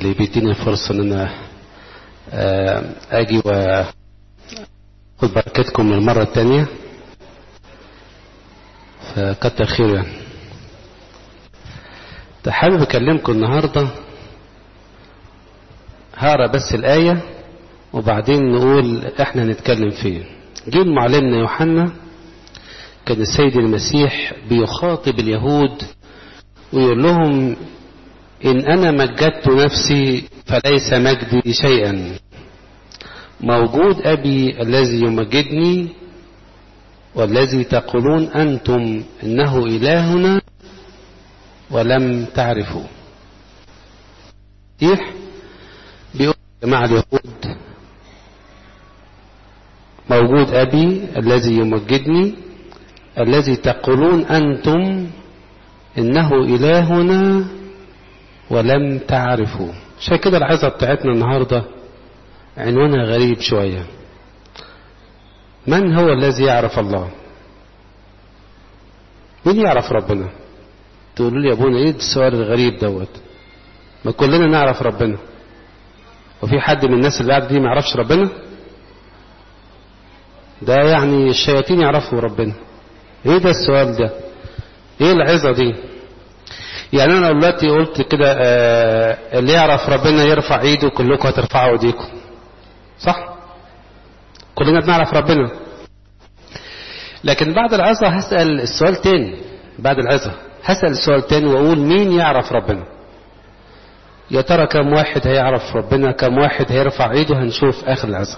اللي بيديني فرصة ان انا اجي واخد بركتكم للمرة التانية فكتر خير يعني حابب اكلمكم النهاردة هقرا بس الآية وبعدين نقول احنا هنتكلم فيه جه معلمنا يوحنا كان السيد المسيح بيخاطب اليهود ويقول لهم إن أنا مجدت نفسي فليس مجدي شيئا موجود أبي الذي يمجدني والذي تقولون أنتم إنه إلهنا ولم تعرفوا صحيح بيقول جماعة اليهود موجود أبي الذي يمجدني الذي تقولون أنتم إنه إلهنا ولم تعرفوا عشان كده العظة بتاعتنا النهاردة عنوانها غريب شوية من هو الذي يعرف الله مين يعرف ربنا تقولوا لي يا ابونا ايه السؤال الغريب دوت ما كلنا نعرف ربنا وفي حد من الناس اللي قاعده دي ما يعرفش ربنا ده يعني الشياطين يعرفوا ربنا ايه ده السؤال ده ايه العظة دي يعني انا دلوقتي قلت كده آه اللي يعرف ربنا يرفع ايده كلكم هترفعوا ايديكم صح كلنا بنعرف ربنا لكن بعد العظة هسأل السؤال تاني بعد العظة هسأل السؤال تاني واقول مين يعرف ربنا يا ترى كم واحد هيعرف ربنا كم واحد هيرفع ايده هنشوف اخر العظة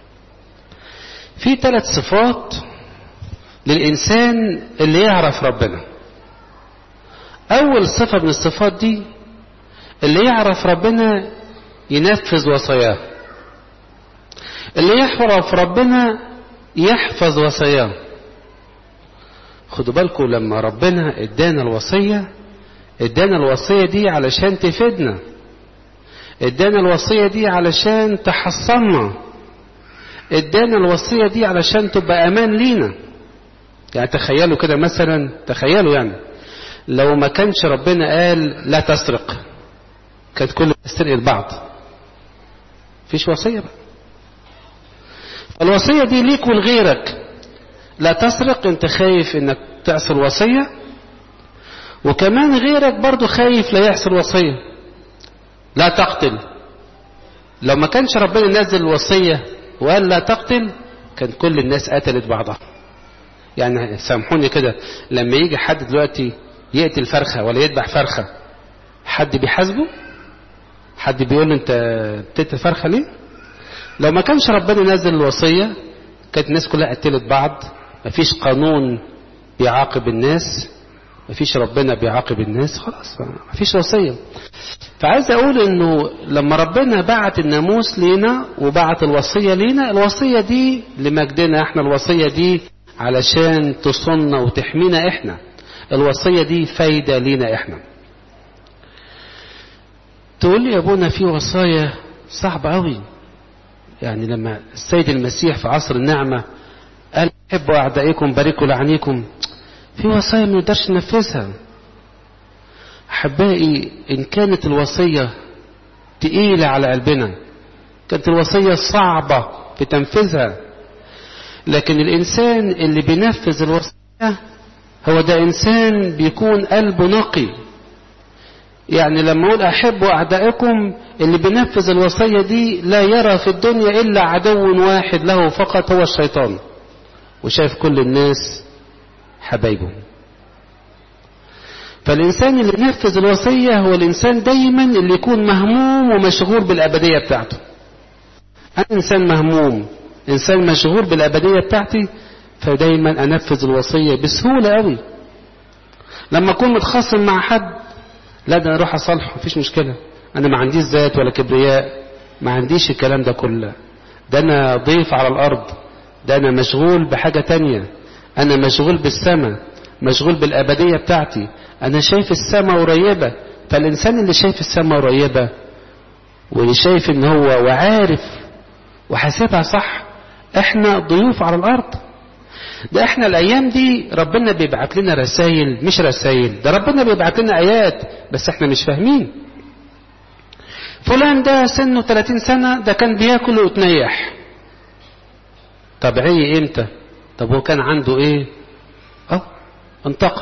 في ثلاث صفات للإنسان اللي يعرف ربنا أول صفة من الصفات دي اللي يعرف ربنا ينفذ وصاياه اللي يعرف ربنا يحفظ وصاياه خدوا بالكم لما ربنا ادانا الوصية ادانا الوصية دي علشان تفيدنا ادانا الوصية دي علشان تحصلنا ادانا الوصية دي علشان تبقى امان لينا يعني تخيلوا كده مثلا تخيلوا يعني لو ما كانش ربنا قال لا تسرق كانت كل تسرق البعض فيش وصية بقى الوصية دي ليك ولغيرك لا تسرق انت خايف انك تعصي الوصية وكمان غيرك برضو خايف لا يحصل وصية لا تقتل لو ما كانش ربنا نزل الوصية وقال لا تقتل كان كل الناس قتلت بعضها يعني سامحوني كده لما يجي حد دلوقتي يقتل فرخة ولا يذبح فرخة حد بيحاسبه حد بيقول له انت بتقتل فرخة ليه لو ما كانش ربنا نزل الوصية كانت الناس كلها قتلت بعض مفيش قانون بيعاقب الناس مفيش ربنا بيعاقب الناس خلاص مفيش وصية فعايز اقول انه لما ربنا بعت الناموس لينا وبعت الوصية لينا الوصية دي لمجدنا احنا الوصية دي علشان تصننا وتحمينا احنا الوصية دي فايدة لينا احنا تقول لي يا ابونا في وصايا صعبة قوي يعني لما السيد المسيح في عصر النعمة قال حبوا أعدائكم باركوا لعنيكم في وصايا ما نقدرش ننفذها أحبائي إن كانت الوصية تقيلة على قلبنا كانت الوصية صعبة في تنفيذها لكن الإنسان اللي بينفذ الوصية هو ده إنسان بيكون قلبه نقي يعني لما أقول أحبوا أعدائكم اللي بينفذ الوصية دي لا يرى في الدنيا إلا عدو واحد له فقط هو الشيطان وشايف كل الناس حبايبه فالإنسان اللي بينفذ الوصية هو الإنسان دايما اللي يكون مهموم ومشغول بالأبدية بتاعته أنا إنسان مهموم إنسان مشغول بالأبدية بتاعتي فدايما أنفذ الوصية بسهولة قوي لما أكون متخاصم مع حد لا ده أنا أروح أصالحه مفيش مشكلة أنا ما عنديش ذات ولا كبرياء ما عنديش الكلام ده كله ده أنا ضيف على الأرض ده أنا مشغول بحاجة تانية أنا مشغول بالسماء مشغول بالأبدية بتاعتي أنا شايف السماء قريبة فالإنسان اللي شايف السماء قريبة واللي شايف إن هو وعارف وحاسبها صح إحنا ضيوف على الأرض ده احنا الايام دي ربنا بيبعت لنا رسائل مش رسائل ده ربنا بيبعت لنا ايات بس احنا مش فاهمين فلان ده سنه 30 سنة ده كان بياكل ويتنيح طب عي امتى طب هو كان عنده ايه اه انتقل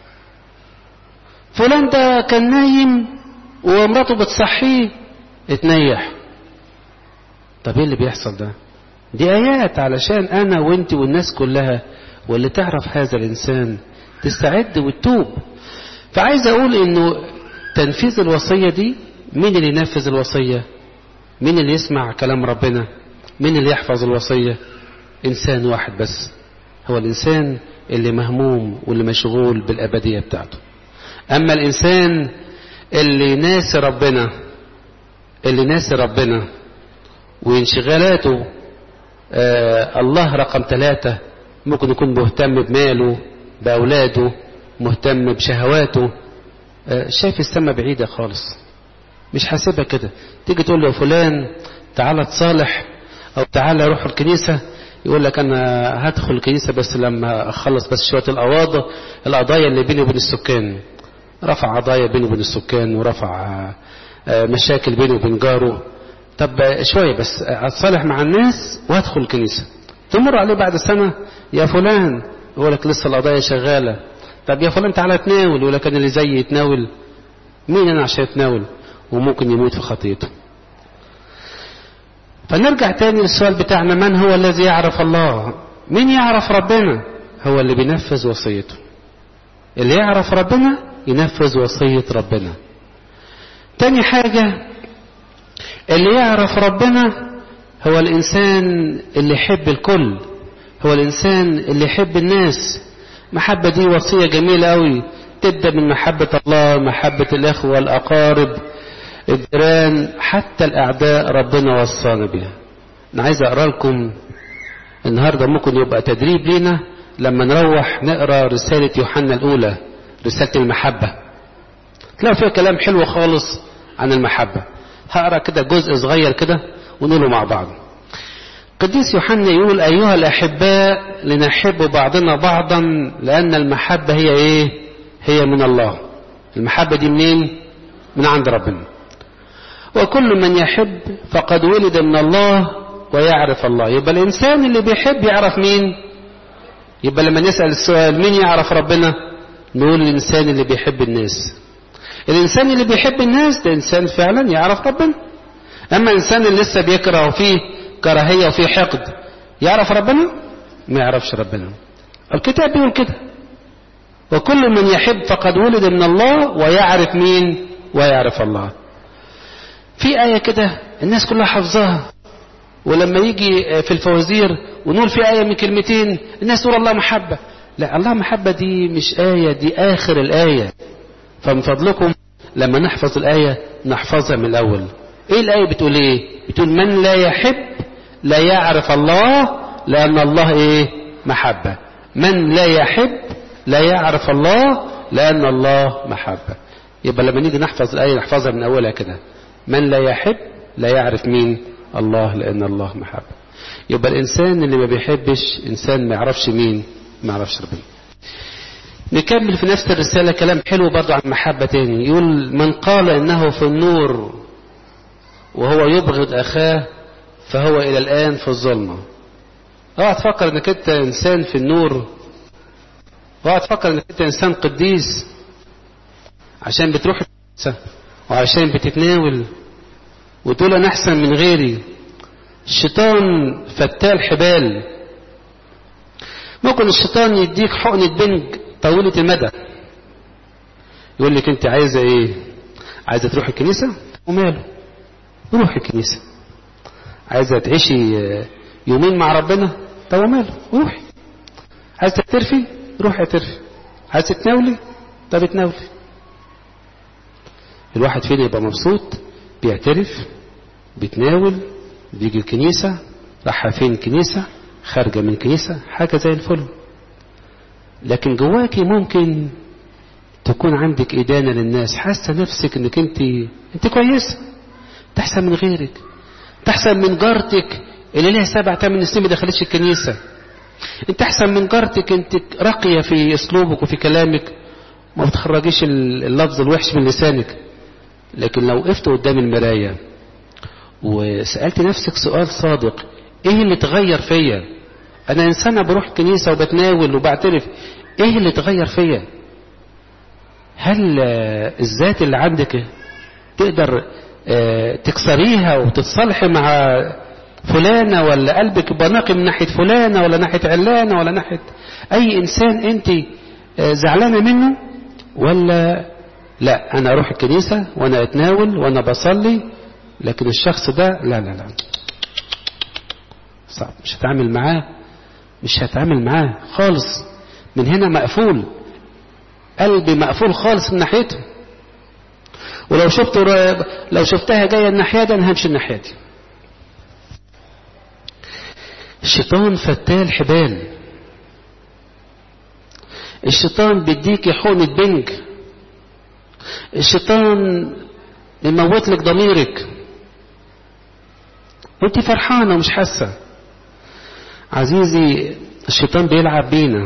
فلان ده كان نايم ومراته بتصحيه اتنيح طب ايه اللي بيحصل ده دي ايات علشان انا وانت والناس كلها واللي تعرف هذا الانسان تستعد وتتوب فعايز اقول انه تنفيذ الوصية دي مين اللي ينفذ الوصية مين اللي يسمع كلام ربنا مين اللي يحفظ الوصية انسان واحد بس هو الانسان اللي مهموم واللي مشغول بالابدية بتاعته اما الانسان اللي ناسي ربنا اللي ناسي ربنا وانشغالاته آه الله رقم ثلاثة ممكن يكون مهتم بماله بأولاده مهتم بشهواته آه شايف السماء بعيدة خالص مش حاسبها كده تيجي تقول له فلان تعالى تصالح او تعالى روح الكنيسة يقول لك انا هدخل الكنيسة بس لما اخلص بس شوية القواضي القضايا اللي بيني وبين السكان رفع قضايا بيني وبين السكان ورفع آه مشاكل بيني وبين جاره طب شوية بس اتصالح مع الناس وادخل الكنيسة تمر عليه بعد سنة يا فلان يقول لك لسه القضايا شغالة طب يا فلان تعالى تناول يقول لك انا اللي زيي يتناول مين انا عشان اتناول وممكن يموت في خطيته فنرجع تاني للسؤال بتاعنا من هو الذي يعرف الله مين يعرف ربنا هو اللي بينفذ وصيته اللي يعرف ربنا ينفذ وصية ربنا تاني حاجة اللي يعرف ربنا هو الإنسان اللي يحب الكل هو الإنسان اللي يحب الناس محبة دي وصية جميلة أوي تبدأ من محبة الله محبة الأخوة الأقارب الجيران حتى الأعداء ربنا وصانا بها أنا عايز أقرأ لكم النهاردة ممكن يبقى تدريب لينا لما نروح نقرأ رسالة يوحنا الأولى رسالة المحبة تلاقوا فيها كلام حلو خالص عن المحبة هقرأ كده جزء صغير كده ونقوله مع بعض قديس يوحنا يقول أيها الأحباء لنحب بعضنا بعضا لأن المحبة هي إيه هي من الله المحبة دي منين من عند ربنا وكل من يحب فقد ولد من الله ويعرف الله يبقى الإنسان اللي بيحب يعرف مين يبقى لما نسأل السؤال مين يعرف ربنا نقول الإنسان اللي بيحب الناس الإنسان اللي بيحب الناس ده إنسان فعلا يعرف ربنا أما الإنسان اللي لسه بيكره وفيه كراهية وفيه حقد يعرف ربنا ما يعرفش ربنا الكتاب بيقول كده وكل من يحب فقد ولد من الله ويعرف مين ويعرف الله في آية كده الناس كلها حافظاها ولما يجي في الفوازير ونقول في آية من كلمتين الناس تقول الله محبة لا الله محبة دي مش آية دي آخر الآية فمن فضلكم لما نحفظ الآية نحفظها من الأول إيه الآية بتقول إيه بتقول من لا يحب لا يعرف الله لأن الله إيه محبة من لا يحب لا يعرف الله لأن الله محبة يبقى لما نيجي نحفظ الآية نحفظها من أولها كده من لا يحب لا يعرف مين الله لأن الله محبة يبقى الإنسان اللي ما بيحبش إنسان ما يعرفش مين ما يعرفش ربنا نكمل في نفس الرسالة كلام حلو برضو عن محبة تاني يقول من قال إنه في النور وهو يبغض أخاه فهو إلى الآن في الظلمة اوعى تفكر انك انت انسان في النور اوعى تفكر انك انت انسان قديس عشان بتروح وعشان بتتناول وتقول انا احسن من غيري الشيطان فتال حبال ممكن الشيطان يديك حقنة بنج طويلة المدى يقول لك انت عايزة ايه عايزة تروح الكنيسة وماله روح الكنيسة عايزة تعيشي يومين مع ربنا طب وماله روحي عايزة تعترفي روحي اعترفي عايزة تتناولي طب اتناولي الواحد فينا يبقى مبسوط بيعترف بيتناول بيجي الكنيسة راح فين الكنيسة خارجة من الكنيسة حاجة زي الفل لكن جواكي ممكن تكون عندك إدانة للناس حاسة نفسك انك انت انت كويسة تحسن من غيرك تحسن من جارتك اللي لها سبع ثمان سنين ما دخلتش الكنيسة انت احسن من جارتك انت راقية في اسلوبك وفي كلامك ما بتخرجيش اللفظ الوحش من لسانك لكن لو وقفت قدام المراية وسألت نفسك سؤال صادق ايه اللي اتغير فيا انا انسانة بروح كنيسة وبتناول وبعترف ايه اللي اتغير فيا هل الذات اللي عندك تقدر تكسريها وتتصالحي مع فلانة ولا قلبك بناقي من ناحية فلانة ولا ناحية علانة ولا ناحية اي انسان انت زعلانة منه ولا لا انا اروح الكنيسة وانا اتناول وانا بصلي لكن الشخص ده لا لا لا صعب مش هتعامل معاه مش هتعامل معاه خالص من هنا مقفول قلبي مقفول خالص من ناحيته ولو شفت لو شفتها جايه الناحيه دي انا همشي الناحيه دي الشيطان فتال حبال الشيطان بيديكي حقنة بنج الشيطان يموت لك ضميرك وانت فرحانة ومش حاسة عزيزي الشيطان بيلعب بينا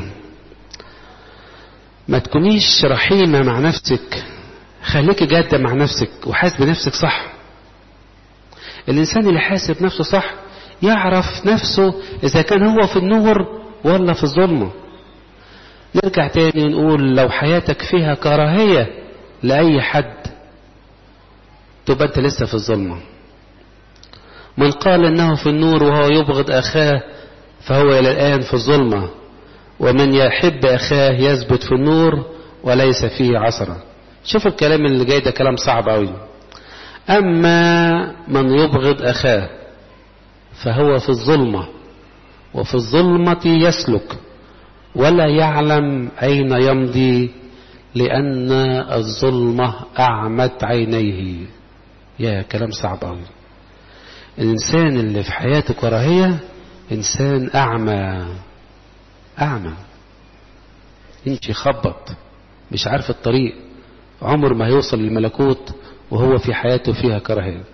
ما تكونيش رحيمة مع نفسك خليكي جادة مع نفسك وحاسب نفسك صح الإنسان اللي حاسب نفسه صح يعرف نفسه إذا كان هو في النور ولا في الظلمة نرجع تاني ونقول لو حياتك فيها كراهية لأي حد تبقى أنت لسه في الظلمة من قال إنه في النور وهو يبغض أخاه فهو إلى الآن في الظلمة ومن يحب أخاه يثبت في النور وليس فيه عصرة شوف الكلام اللي جاي ده كلام صعب أوي أما من يبغض أخاه فهو في الظلمة وفي الظلمة يسلك ولا يعلم أين يمضي لأن الظلمة أعمت عينيه يا كلام صعب أوي الإنسان اللي في حياته كراهية إنسان أعمى أعمى يمشي يخبط مش عارف الطريق عمر ما هيوصل للملكوت وهو في حياته فيها كراهية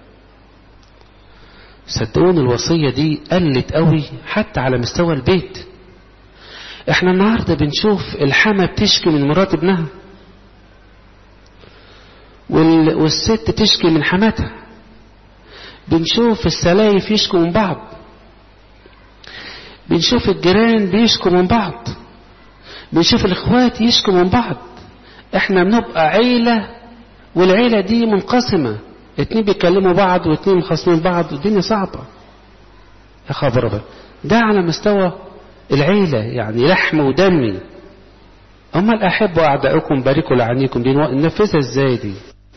صدقوني الوصية دي قلت قوي حتى على مستوى البيت احنا النهاردة بنشوف الحما بتشكي من مرات ابنها وال... والست تشكي من حماتها بنشوف السلايف يشكوا من بعض بنشوف الجيران بيشكوا من بعض بنشوف الاخوات يشكوا من بعض احنا بنبقى عيلة والعيلة دي منقسمة اتنين بيكلموا بعض واتنين مخاصمين بعض والدنيا صعبة يا خبر أبدا ده على مستوى العيلة يعني لحم ودمي أما الأحبوا أعدائكم باركوا لعنيكم دي ننفذها ازاي دي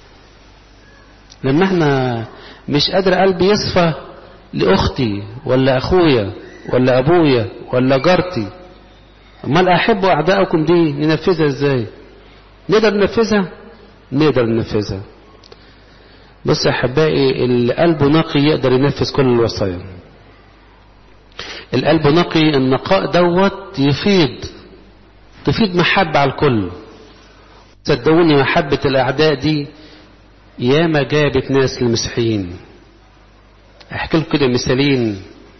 لما احنا مش قادر قلبي يصفى لأختي ولا أخويا ولا أبويا ولا جارتي أما الأحبوا أعدائكم دي ننفذها ازاي نقدر ننفذها نقدر ننفذها بص يا احبائي القلب نقي يقدر ينفذ كل الوصايا القلب نقي النقاء دوت يفيض تفيض محبة على الكل صدقوني محبة الأعداء دي ياما جابت ناس للمسيحيين احكي لكم كده مثالين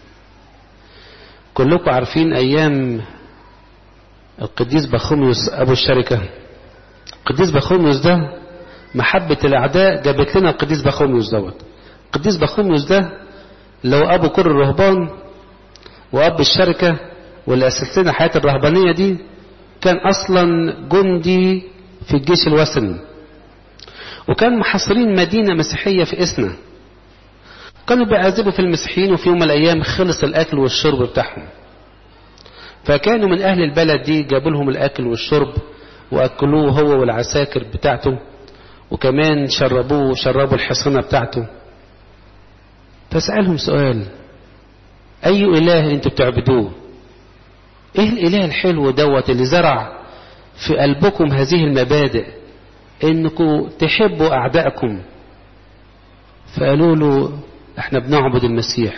كلكم عارفين أيام القديس بخوميوس أبو الشركة القديس بخوميوس ده محبة الأعداء جابت لنا القديس بخوميوس دوت القديس بخوميوس ده لو أبو كل الرهبان وأب الشركة واللي أسس لنا حياة الرهبانية دي كان أصلا جندي في الجيش الوثني وكان محاصرين مدينة مسيحية في إسنا كانوا بيعذبوا في المسيحيين وفي يوم من الأيام خلص الأكل والشرب بتاعهم فكانوا من أهل البلد دي جابوا لهم الأكل والشرب وأكلوه هو والعساكر بتاعته وكمان شربوه وشربوا الحصانة بتاعته فسألهم سؤال أي إله أنتوا بتعبدوه إيه الإله الحلو دوت اللي زرع في قلبكم هذه المبادئ إنكم تحبوا أعدائكم فقالوا له احنا بنعبد المسيح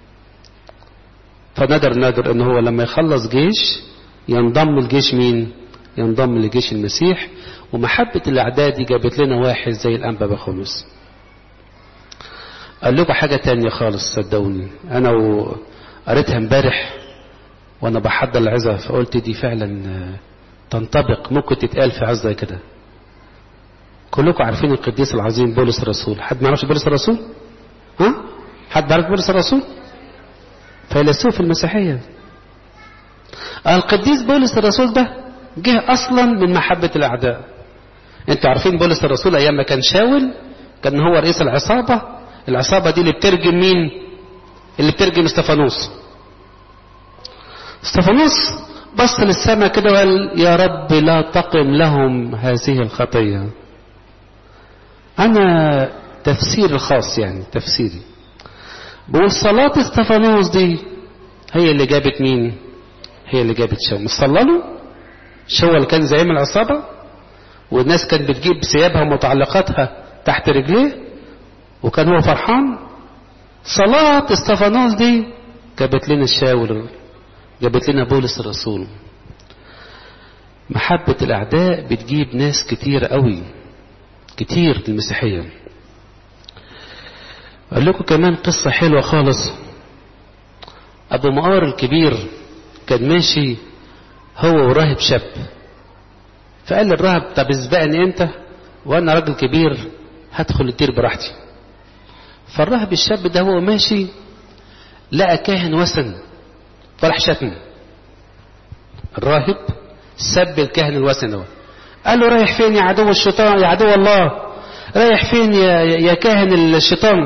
فندر ندر ان هو لما يخلص جيش ينضم الجيش مين ينضم لجيش المسيح ومحبة الأعداء دي جابت لنا واحد زي الأنبا بخلص قال لكم حاجة تانية خالص صدقوني أنا قريتها امبارح وأنا بحضر العظة فقلت دي فعلا تنطبق ممكن تتقال في عظة كده كلكم عارفين القديس العظيم بولس الرسول حد ما يعرفش بولس الرسول ها حد يعرف بولس الرسول فيلسوف المسيحية القديس بولس الرسول ده جه اصلا من محبة الاعداء انتوا عارفين بولس الرسول ايام ما كان شاول كان هو رئيس العصابة العصابة دي اللي بترجم مين اللي بترجم استفانوس استفانوس بص للسماء كده وقال يا رب لا تقم لهم هذه الخطية انا تفسير خاص يعني تفسيري بقول صلاة استفانوس دي هي اللي جابت مين هي اللي جابت شاول مش صلى له شاول اللي كان زعيم العصابة والناس كانت بتجيب ثيابها ومتعلقاتها تحت رجليه وكان هو فرحان صلاة استفانوس دي جابت لنا الشاول جابت لنا بولس الرسول محبة الأعداء بتجيب ناس كتير قوي كتير للمسيحية أقول لكم كمان قصة حلوة خالص أبو مقار الكبير كان ماشي هو وراهب شاب فقال للراهب طب اسبقني انت وانا راجل كبير هدخل الدير براحتي فالراهب الشاب ده هو ماشي لقى كاهن وثن فراح شتمه الراهب سب الكاهن الوثن ده قال له رايح فين يا عدو الشيطان يا عدو الله رايح فين يا, يا كاهن الشيطان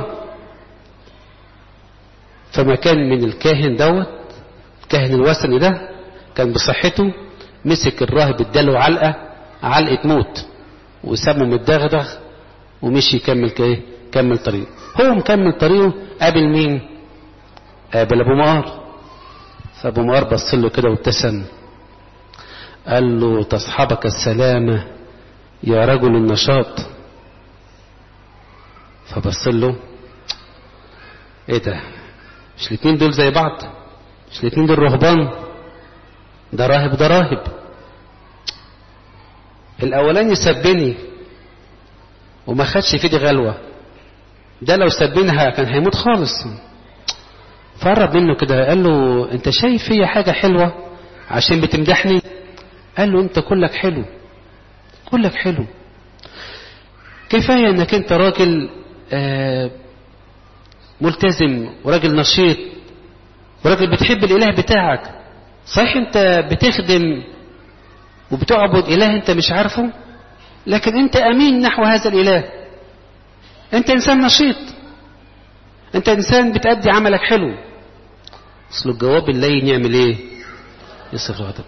فما كان من الكاهن دوت الكاهن الوثني ده كان بصحته مسك الراهب اداله علقه علقه موت وسابه متدغدغ ومشي يكمل ايه كمل طريقه هو مكمل طريقه قابل مين قابل ابو مقار فابو مقار بص له كده وابتسم قال له تصحبك السلامة يا رجل النشاط فبص له ايه ده مش الاتنين دول زي بعض مش الاتنين دول رهبان ده راهب ده راهب الاولاني سبني وما خدش في دي غلوة ده لو سبنها كان هيموت خالص فقرب منه كده قال له انت شايف فيا حاجة حلوة عشان بتمدحني قال له انت كلك حلو كلك حلو كفاية انك انت راجل آه ملتزم وراجل نشيط وراجل بتحب الاله بتاعك صحيح انت بتخدم وبتعبد اله انت مش عارفه لكن انت امين نحو هذا الاله انت انسان نشيط انت انسان بتأدي عملك حلو اصل الجواب اللين يعمل ايه يصرف الغضب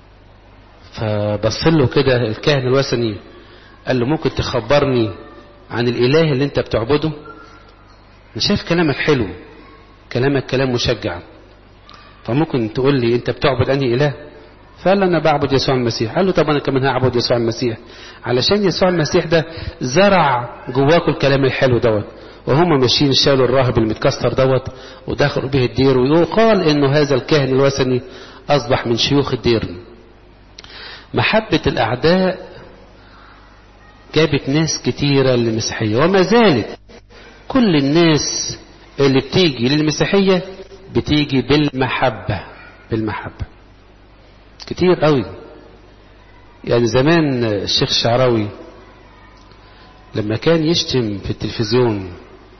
فبص له كده الكاهن الوثني قال له ممكن تخبرني عن الاله اللي انت بتعبده انا شايف كلامك حلو كلامك كلام مشجع فممكن تقول لي انت بتعبد انهي اله فقال انا بعبد يسوع المسيح قال له طب انا كمان هعبد يسوع المسيح علشان يسوع المسيح ده زرع جواكم الكلام الحلو دوت وهم ماشيين شالوا الراهب المتكسر دوت ودخلوا به الدير ويقال انه هذا الكاهن الوثني اصبح من شيوخ الدير محبة الاعداء جابت ناس كتيرة للمسيحية وما زالت كل الناس اللي بتيجي للمسيحية بتيجي بالمحبة بالمحبة كتير قوي يعني زمان الشيخ الشعراوي لما كان يشتم في التلفزيون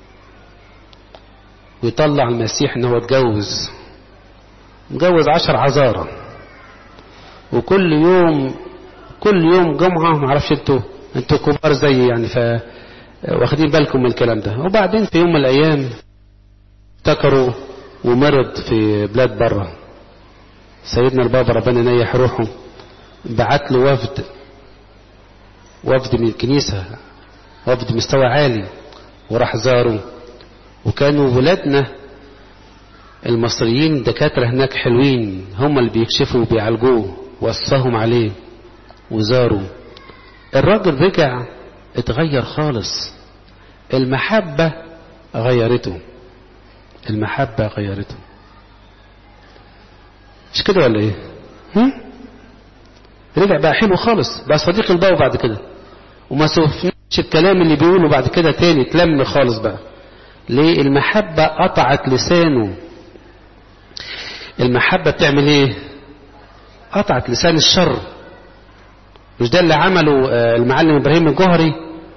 ويطلع المسيح ان هو اتجوز مجوز عشر عذارة وكل يوم كل يوم جمعة معرفش انتوا انتوا كبار زي يعني ف واخدين بالكم من الكلام ده وبعدين في يوم من الايام افتكروا ومرض في بلاد بره سيدنا البابا ربنا ينيح روحه بعت له وفد وفد من الكنيسة وفد مستوى عالي وراح زاره وكانوا ولادنا المصريين دكاترة هناك حلوين هم اللي بيكشفوا وبيعالجوه وصاهم عليه وزاروا الراجل رجع اتغير خالص المحبة غيرته المحبة غيرته مش كده ولا ايه هم؟ رجع بقى حلو خالص بقى صديق البابا بعد كده وما سوفناش الكلام اللي بيقوله بعد كده تاني اتلم خالص بقى ليه المحبة قطعت لسانه المحبة بتعمل ايه قطعت لسان الشر مش ده اللي عمله المعلم ابراهيم الجوهري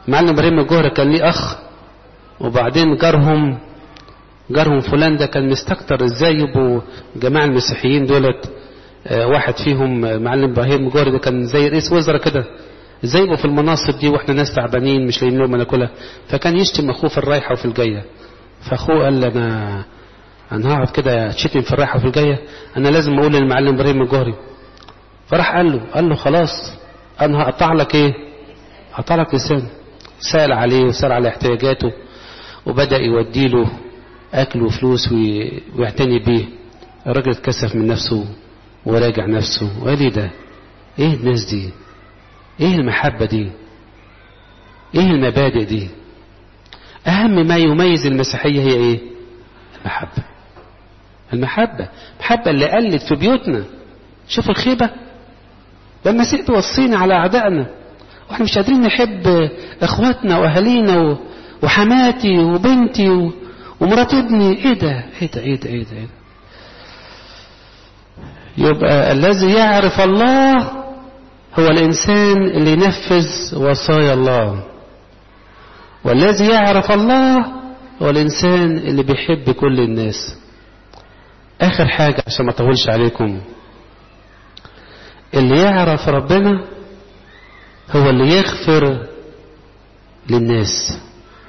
معلم ابراهيم الجوهري كان ليه اخ وبعدين جارهم جارهم فلان ده كان مستكتر ازاي يبقوا جماعة المسيحيين دولت آه، واحد فيهم آه، معلم ابراهيم الجوهري ده كان زي رئيس وزراء كده ازاي يبقوا في المناصب دي واحنا ناس تعبانين مش لاقيين لهم ناكلها فكان يشتم اخوه في الرايحه وفي الجايه فاخوه قال لي انا انا هقعد كده اتشتم في الرايحه وفي الجايه انا لازم اقول للمعلم ابراهيم الجوهري فراح قال له قال له خلاص انا هقطع لك ايه هقطع لك لسان سأل عليه وسأل على احتياجاته وبدأ يودي له أكل وفلوس وي- ويعتني بيه الراجل اتكسف من نفسه وراجع نفسه وقال لي ده ايه الناس دي ايه المحبة دي ايه المبادئ دي اهم ما يميز المسيحية هي ايه المحبة المحبة المحبة اللي قلت في بيوتنا شوف الخيبة ده المسيح توصينا على أعدائنا واحنا مش قادرين نحب اخواتنا واهالينا و- وحماتي وبنتي و- ومرات ابني ايه ده ايه ده ايه ده ايه ده, إيه ده؟ يبقى الذي يعرف الله هو الانسان اللي ينفذ وصايا الله والذي يعرف الله هو الانسان اللي بيحب كل الناس اخر حاجة عشان ما اطولش عليكم اللي يعرف ربنا هو اللي يغفر للناس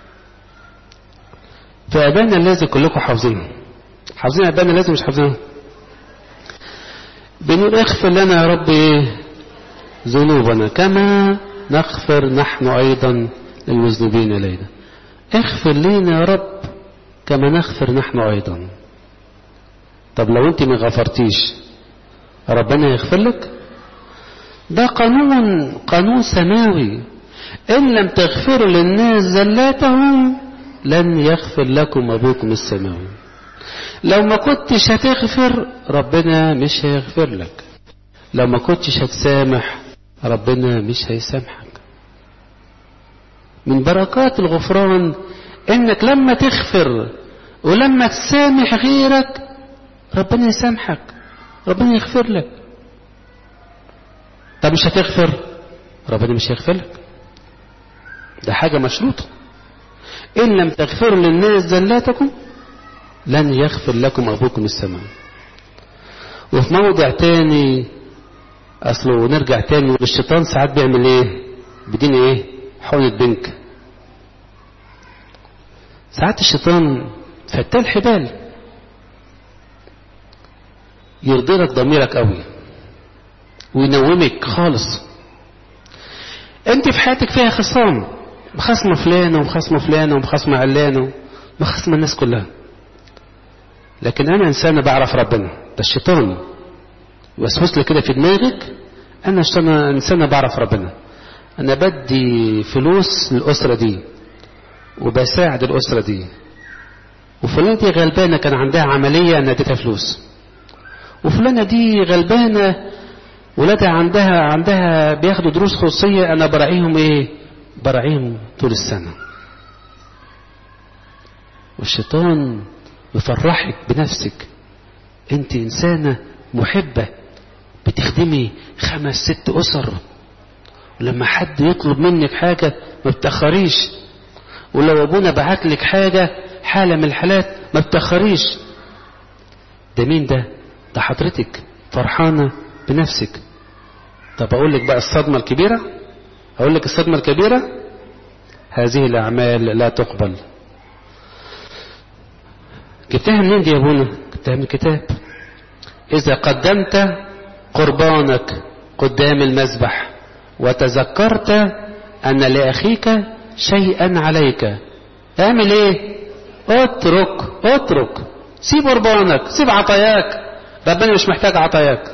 فأبانا الذي كلكم حافظينه حافظين أبانا الذي مش حافظينه بنقول اغفر لنا يا رب إيه؟ ذنوبنا كما نغفر نحن أيضا للمذنبين إلينا اغفر لنا يا رب كما نغفر نحن أيضا طب لو انت ما غفرتيش ربنا يغفر لك ده قانون قانون سماوي إن لم تغفروا للناس زلاتهم لن يغفر لكم أبوكم السماوي لو ما كنتش هتغفر ربنا مش هيغفر لك لو ما كنتش هتسامح ربنا مش هيسامحك من بركات الغفران انك لما تغفر ولما تسامح غيرك ربنا يسامحك ربنا يغفر لك طب مش هتغفر ربنا مش هيغفر لك ده حاجة مشروطة إن لم تغفروا للناس زلاتكم لن يغفر لكم أبوكم السماء وفي موضع تاني أصله نرجع تاني الشيطان ساعات بيعمل إيه بدين إيه حولة بنك ساعات الشيطان فتال حبال يرضيلك ضميرك قوي وينومك خالص انت في حياتك فيها خصام مخاصمة فلانة ومخاصمة فلانة ومخاصمة علانة ومخاصمة الناس كلها لكن انا انسان بعرف ربنا ده الشيطان يوسوس لي كده في دماغك انا شيطان انسان بعرف ربنا انا بدي فلوس للاسرة دي وبساعد الاسرة دي وفلانة دي غلبانة كان عندها عملية انا اديتها فلوس وفلانة دي غلبانة ولادها عندها عندها بياخدوا دروس خصوصية أنا براعيهم إيه؟ براعيهم طول السنة. والشيطان يفرحك بنفسك. أنت إنسانة محبة بتخدمي خمس ست أسر. ولما حد يطلب منك حاجة ما بتأخريش. ولو أبونا بعت لك حاجة حالة من الحالات ما بتأخريش. ده مين ده؟ ده حضرتك فرحانة بنفسك طب أقول لك بقى الصدمة الكبيرة أقول لك الصدمة الكبيرة هذه الأعمال لا تقبل جبتها منين دي يا ابونا جبتها من الكتاب إذا قدمت قربانك قدام المذبح وتذكرت أن لأخيك شيئا عليك اعمل ايه اترك اترك سيب قربانك سيب عطاياك ربنا مش محتاج عطاياك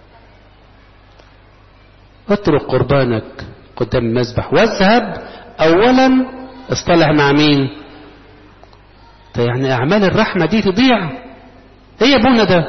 اترك قربانك قدام المذبح واذهب اولا اصطلح مع مين ده يعني اعمال الرحمه دي تضيع ايه يا ابونا ده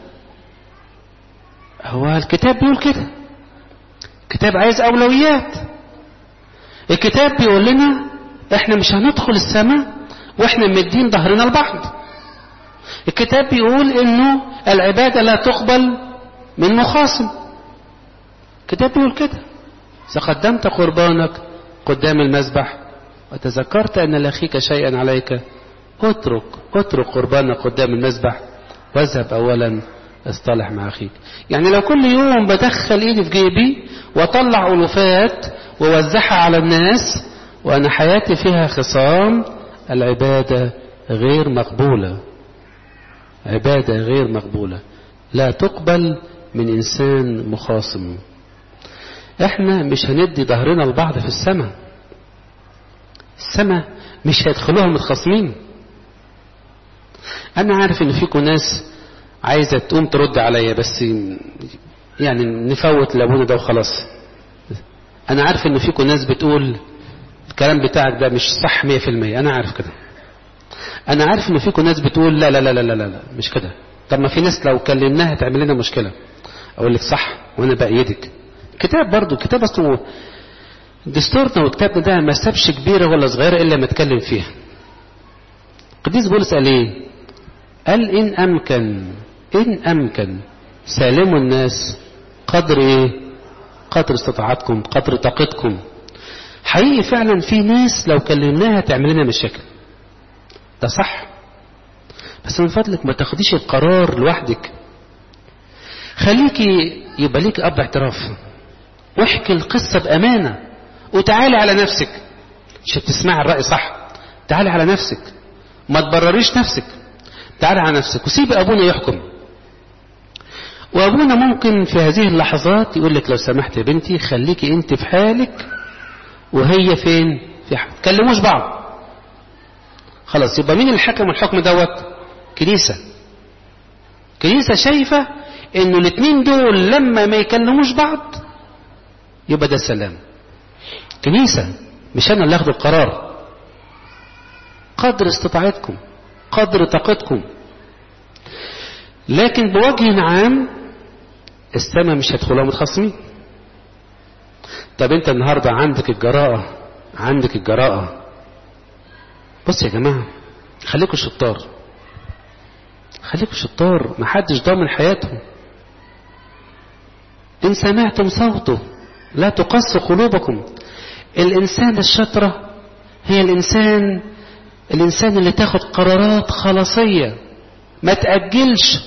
هو الكتاب بيقول كده الكتاب عايز اولويات الكتاب بيقول لنا احنا مش هندخل السماء واحنا مدين ظهرنا لبعض الكتاب بيقول انه العباده لا تقبل من مخاصم الكتاب بيقول كده إذا قدمت قربانك قدام المذبح وتذكرت أن لأخيك شيئا عليك اترك اترك قربانك قدام المذبح واذهب أولا اصطلح مع أخيك يعني لو كل يوم بدخل إيدي في جيبي وأطلع ألوفات ووزعها على الناس وأنا حياتي فيها خصام العبادة غير مقبولة عبادة غير مقبولة لا تقبل من إنسان مخاصم احنا مش هندي ظهرنا لبعض في السماء السماء مش هيدخلوها متخاصمين انا عارف ان فيكم ناس عايزة تقوم ترد عليا بس يعني نفوت لابونا ده وخلاص انا عارف ان فيكم ناس بتقول الكلام بتاعك ده مش صح 100% انا عارف كده انا عارف ان فيكم ناس بتقول لا لا لا لا لا لا, لا مش كده طب ما في ناس لو كلمناها تعمل لنا مشكلة اقول لك صح وانا بايدك كتاب برضو كتاب اصله دستورنا وكتابنا ده ما سابش كبيرة ولا صغيرة الا ما اتكلم فيها قديس بولس قال ايه قال ان امكن ان امكن سالموا الناس قدر ايه قدر استطاعتكم قدر طاقتكم حقيقي فعلا في ناس لو كلمناها تعمل لنا مشاكل ده صح بس من فضلك ما تاخديش القرار لوحدك خليكي يبقى ليك اب اعتراف واحكي القصة بأمانة وتعالي على نفسك مش تسمع الرأي صح تعالي على نفسك ما تبرريش نفسك تعالي على نفسك وسيب أبونا يحكم وأبونا ممكن في هذه اللحظات يقول لك لو سمحت يا بنتي خليكي انت في حالك وهي فين في حالك كلموش بعض خلاص يبقى مين الحكم الحكم دوت كنيسة كنيسة شايفة انه الاثنين دول لما ما يكلموش بعض يبقى ده السلام كنيسة مش انا اللي اخد القرار قدر استطاعتكم قدر طاقتكم لكن بوجه عام السماء مش هيدخلها متخاصمين طب انت النهاردة عندك الجراءة عندك الجراءة بص يا جماعة خليكوا شطار خليكوا شطار محدش ضامن حياته إن سمعتم صوته لا تقص قلوبكم الإنسان الشطرة هي الإنسان الإنسان اللي تاخد قرارات خلاصية ما تأجلش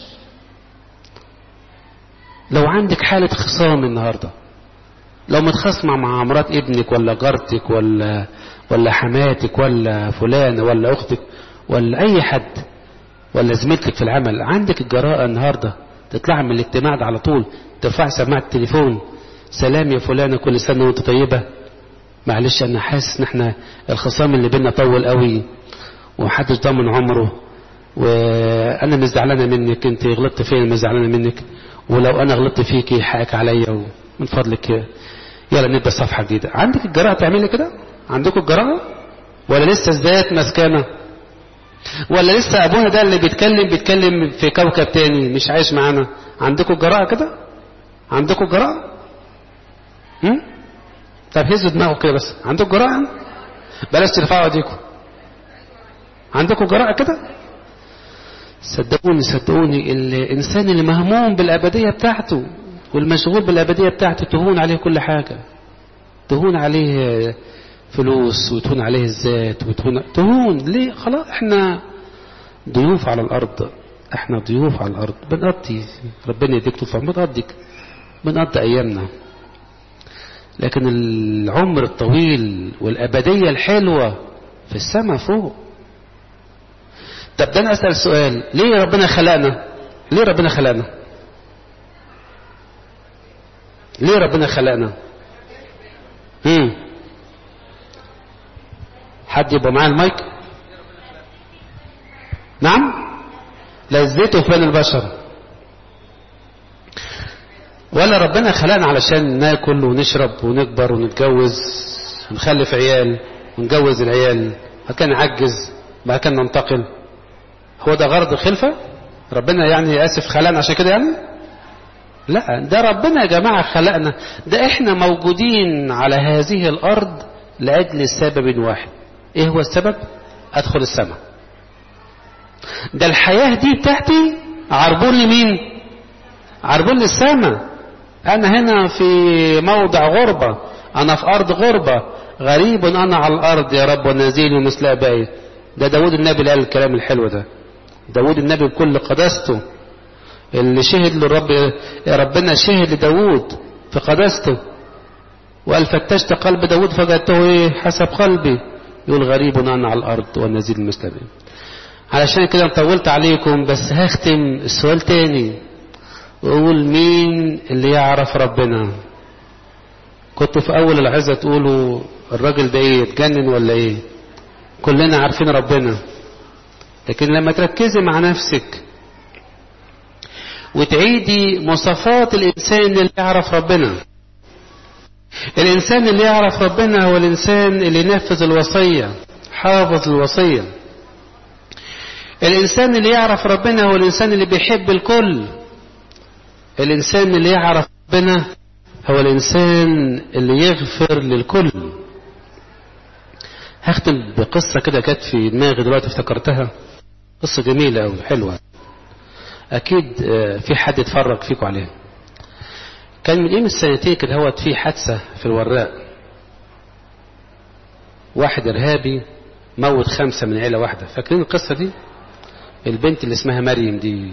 لو عندك حالة خصام النهاردة لو متخاصمة مع مرات ابنك ولا جارتك ولا ولا حماتك ولا فلان ولا أختك ولا أي حد ولا زميلتك في العمل عندك الجراءة النهاردة تطلع من الاجتماع ده على طول ترفع سماعة التليفون سلام يا فلانة كل سنة وانت طيبة معلش انا حاسس ان احنا الخصام اللي بينا طول قوي ومحدش ضامن عمره وانا مش زعلانه منك انت غلطت فين مش زعلانه منك ولو انا غلطت فيكي حقك عليا ومن فضلك يلا نبدا صفحه جديده عندك الجراءه تعملي كده عندكم الجراءه ولا لسه ازدادت مسكنه ولا لسه ابونا ده اللي بيتكلم بيتكلم في كوكب تاني مش عايش معانا عندكم الجراءه كده عندكم الجراءه هم؟ طب هزوا دماغه كده بس عندكم جراءه بلاش ترفعوا ايديكم عندكم جراءه كده صدقوني صدقوني الانسان اللي مهموم بالابديه بتاعته والمشغول بالابديه بتاعته تهون عليه كل حاجه تهون عليه فلوس وتهون عليه الذات وتهون تهون ليه خلاص احنا ضيوف على الارض احنا ضيوف على الارض بنقضي ربنا يديك طوفان بنقضي بنقضي ايامنا لكن العمر الطويل والابديه الحلوه في السماء فوق طب ده انا اسال سؤال ليه ربنا خلقنا ليه ربنا خلقنا ليه ربنا خلقنا امم حد يبقى معاه المايك نعم لذته فين البشر ولا ربنا خلقنا علشان ناكل ونشرب ونكبر ونتجوز ونخلف عيال ونجوز العيال كان نعجز بعد كده ننتقل هو ده غرض الخلفة ربنا يعني اسف خلقنا عشان كده يعني لا ده ربنا يا جماعة خلقنا ده احنا موجودين على هذه الارض لاجل سبب واحد ايه هو السبب ادخل السماء ده الحياة دي بتاعتي عربون لمين عربون للسماء انا هنا في موضع غربة أنا في أرض غربة غريب أنا على الأرض يا رب ونزيل مثل أبائي ده داود النبي اللي قال الكلام الحلو ده داود النبي بكل قداسته اللي شهد للرب يا ربنا شهد لداود في قداسته وقال فتشت قلب داود فجدته ايه حسب قلبي يقول غريب انا على الارض والنزيل مثل أبائي علشان كده أنا طولت عليكم بس هختم السؤال تاني واقول مين اللي يعرف ربنا كنت في اول العزة تقولوا الراجل ده ايه اتجنن ولا ايه كلنا عارفين ربنا لكن لما تركزي مع نفسك وتعيدي مواصفات الانسان اللي يعرف ربنا الانسان اللي يعرف ربنا هو الانسان اللي ينفذ الوصية حافظ الوصية الانسان اللي يعرف ربنا هو الانسان اللي بيحب الكل الانسان اللي يعرف ربنا هو الانسان اللي يغفر للكل هختم بقصة كده جت في دماغي دلوقتي افتكرتها قصة جميلة أوي حلوة أكيد في حد اتفرج فيكم عليها كان من قيمة سنتين كده هوت في حادثة في الوراق واحد إرهابي موت خمسة من عيلة واحدة فاكرين القصة دي البنت اللي اسمها مريم دي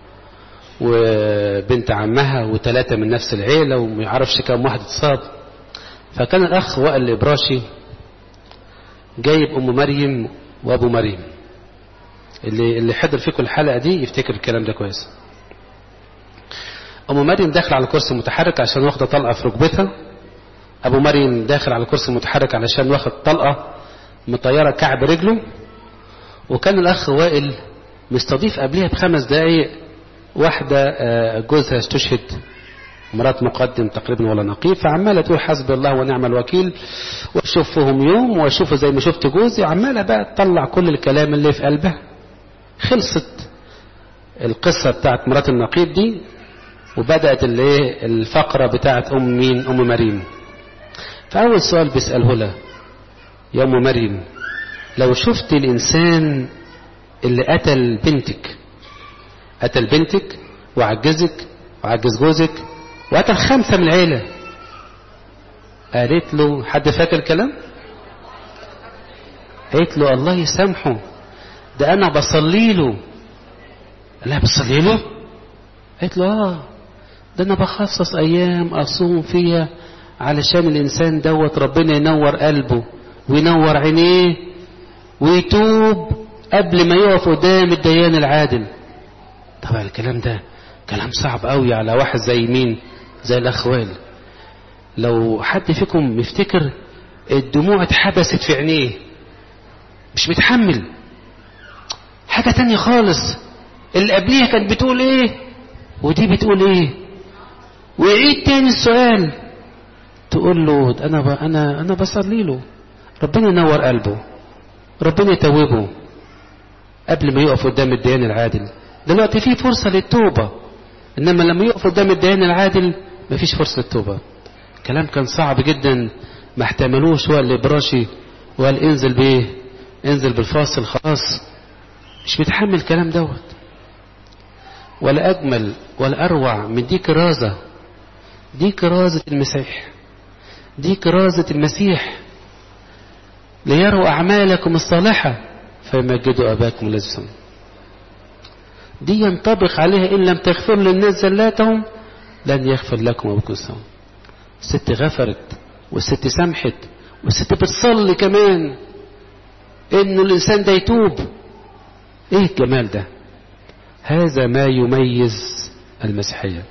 وبنت عمها وثلاثة من نفس العيلة وما يعرفش كم واحد اتصاب فكان الأخ وائل الإبراشي جايب أم مريم وأبو مريم اللي اللي حضر فيكم الحلقة دي يفتكر الكلام ده كويس أم مريم داخل على كرسي متحرك عشان واخدة طلقة في ركبتها أبو مريم داخل على كرسي متحرك علشان واخد طلقة مطيرة كعب رجله وكان الأخ وائل مستضيف قبلها بخمس دقايق واحدة جوزها استشهد مرات مقدم تقريبا ولا نقيب فعمالة تقول حسبي الله ونعم الوكيل واشوفهم يوم واشوفه زي ما شفت جوزي عمالة بقى تطلع كل الكلام اللي في قلبها خلصت القصة بتاعت مرات النقيب دي وبدأت الايه الفقرة بتاعت أم مين أم مريم فأول سؤال بيسأله لها يا أم مريم لو شفت الإنسان اللي قتل بنتك قتل بنتك وعجزك وعجز جوزك وقتل خمسة من العيلة قالت له حد فاكر الكلام قالت له الله يسامحه ده انا بصلي له لا بصلي له قالت له اه ده انا بخصص ايام اصوم فيها علشان الانسان دوت ربنا ينور قلبه وينور عينيه ويتوب قبل ما يقف قدام الديان العادل طبعا الكلام ده كلام صعب قوي على واحد زي مين زي الاخوال لو حد فيكم يفتكر الدموع اتحبست في عينيه مش متحمل حاجة تانية خالص اللي قبليها كانت بتقول ايه ودي بتقول ايه ويعيد تاني السؤال تقول له انا ب... انا انا بصلي له ربنا ينور قلبه ربنا يتوبه قبل ما يقف قدام الديان العادل دلوقتي في فرصة للتوبة انما لما يقف قدام الديان العادل مفيش فرصة للتوبة كلام كان صعب جدا ما احتملوش هو اللي براشي وقال انزل بايه انزل بالفاصل خلاص مش متحمل الكلام دوت ولا اجمل ولا اروع من دي كرازة دي كرازة المسيح دي كرازة المسيح ليروا اعمالكم الصالحة فيمجدوا اباكم الذي سمع دي ينطبق عليها ان لم تغفر للناس زلاتهم لن يغفر لكم ابوكم السماء الست غفرت والست سمحت والست بتصلي كمان انه الانسان ده يتوب ايه الجمال ده هذا ما يميز المسيحية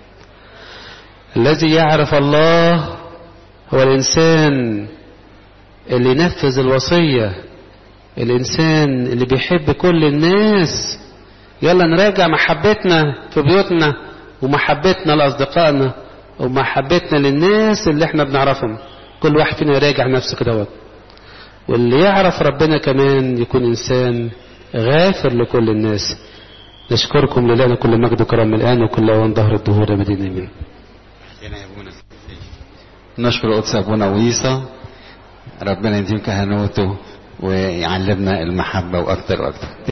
الذي يعرف الله هو الانسان اللي ينفذ الوصية الانسان اللي بيحب كل الناس يلا نراجع محبتنا في بيوتنا ومحبتنا لأصدقائنا ومحبتنا للناس اللي احنا بنعرفهم كل واحد فينا يراجع نفسه كده واللي يعرف ربنا كمان يكون إنسان غافر لكل الناس نشكركم لله كل مجد وكرم الآن وكل أوان ظهر الدهور مدينة من نشكر قدس أبونا ويسا ربنا يديم كهنوته ويعلمنا المحبة وأكتر وأكتر